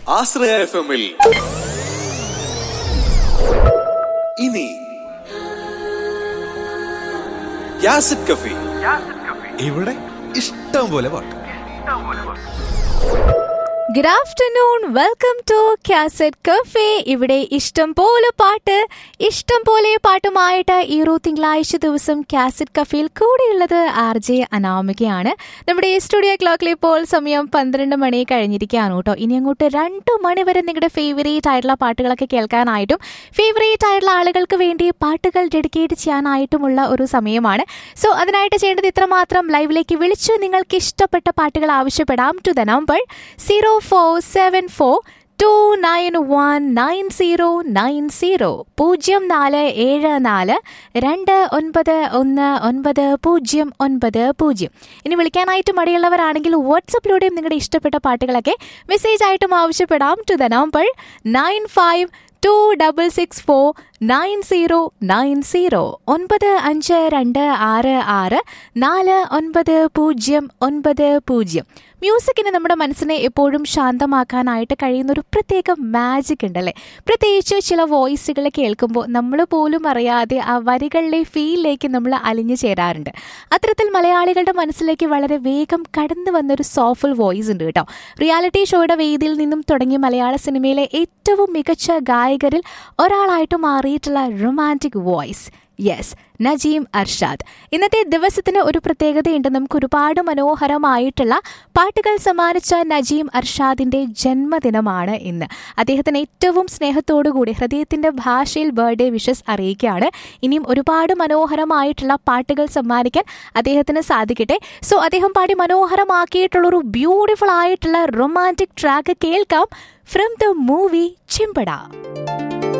ആശ്രയ F എമ്മിൽ ഇനി യാസിഡ് കഫി ഇവിടെ ഇഷ്ടം പോലെ പാട്ട് good afternoon welcome to cassette cafe ഇവിടെ ഇഷ്ടം പോലെ പാട്ട് ഇഷ്ടം പോലെ പാട്ടുമായിട്ട് ഈ ഒരു തിങ്കളാഴ്ച ദിവസം കാസറ്റ് കഫേയിൽ കൂടെയുള്ളത് ആർ ജെ അനാമികയാണ് നമ്മുടെ ഈ സ്റ്റുഡിയോ ക്ലോക്കിൽ ഇപ്പോൾ സമയം പന്ത്രണ്ട് മണി കഴിഞ്ഞിരിക്കുകയാണ് കേട്ടോ ഇനി അങ്ങോട്ട് രണ്ട് മണി വരെ നിങ്ങളുടെ ഫേവറേറ്റ് ആയിട്ടുള്ള പാട്ടുകളൊക്കെ കേൾക്കാനായിട്ടും ഫേവറേറ്റ് ആയിട്ടുള്ള ആളുകൾക്ക് വേണ്ടി പാട്ടുകൾ ഡെഡിക്കേറ്റ് ചെയ്യാനായിട്ടുമുള്ള ഒരു സമയമാണ് സോ അതിനായിട്ട് ചെയ്യേണ്ടത് ഇത്രമാത്രം ലൈവിലേക്ക് വിളിച്ചു നിങ്ങൾക്ക് ഇഷ്ടപ്പെട്ട പാട്ടുകൾ ആവശ്യപ്പെടാം to the number zero four seven four two nine one nine zero nine zero പൂജ്യം നാല് ഏഴ് നാല് രണ്ട് ഒൻപത് ഒന്ന് ഒൻപത് പൂജ്യം ഒൻപത് പൂജ്യം ഇനി വിളിക്കാനായിട്ട് മടിയുള്ളവരാണെങ്കിൽ വാട്സപ്പിലൂടെയും നിങ്ങളുടെ ഇഷ്ടപ്പെട്ട പാട്ടുകളൊക്കെ മെസ്സേജ് ആയിട്ടും ആവശ്യപ്പെടാം to the number nine five two double six four nine zero nine zero ഒൻപത് അഞ്ച് രണ്ട് ആറ് ആറ് നാല് ഒൻപത് പൂജ്യം ഒൻപത് പൂജ്യം മ്യൂസിക്കിന് നമ്മുടെ മനസ്സിനെ എപ്പോഴും ശാന്തമാക്കാനായിട്ട് കഴിയുന്ന ഒരു പ്രത്യേക മാജിക് ഉണ്ടല്ലേ പ്രത്യേകിച്ച് ചില വോയിസുകൾ കേൾക്കുമ്പോൾ നമ്മൾ പോലും അറിയാതെ ആ വരികളിലെ ഫീലിലേക്ക് നമ്മൾ അലിഞ്ഞു ചേരാറുണ്ട് അത്തരത്തിൽ മലയാളികളുടെ മനസ്സിലേക്ക് വളരെ വേഗം കടന്നു വന്നൊരു സോഫുൾ വോയിസ് ഉണ്ട് കേട്ടോ റിയാലിറ്റി ഷോയുടെ വേദിയിൽ നിന്നും തുടങ്ങി മലയാള സിനിമയിലെ ഏറ്റവും മികച്ച ഗായകരിൽ ഒരാളായിട്ട് മാറിയിട്ടുള്ള romantic voice yes Najim Arshad ഇന്നത്തെ ദിവസത്തിന് ഒരു പ്രത്യേകതയുണ്ട് നമുക്ക് ഒരുപാട് മനോഹരമായിട്ടുള്ള പാട്ടുകൾ സമ്മാനിച്ച നജീം അർഷാദിന്റെ ജന്മദിനമാണ് ഇന്ന് അദ്ദേഹത്തിന് ഏറ്റവും സ്നേഹത്തോടുകൂടി ഹൃദയത്തിന്റെ ഭാഷയിൽ ബർത്ത്ഡേ വിഷസ് അറിയിക്കുകയാണ് ഇനിയും ഒരുപാട് മനോഹരമായിട്ടുള്ള പാട്ടുകൾ സമ്മാനിക്കാൻ അദ്ദേഹത്തിന് സാധിക്കട്ടെ സോ അദ്ദേഹം പാടി മനോഹരമാക്കിയിട്ടുള്ള ഒരു ബ്യൂട്ടിഫുൾ ആയിട്ടുള്ള റൊമാൻറ്റിക് ട്രാക്ക് കേൾക്കാം ഫ്രം ദ മൂവി ചിമ്പട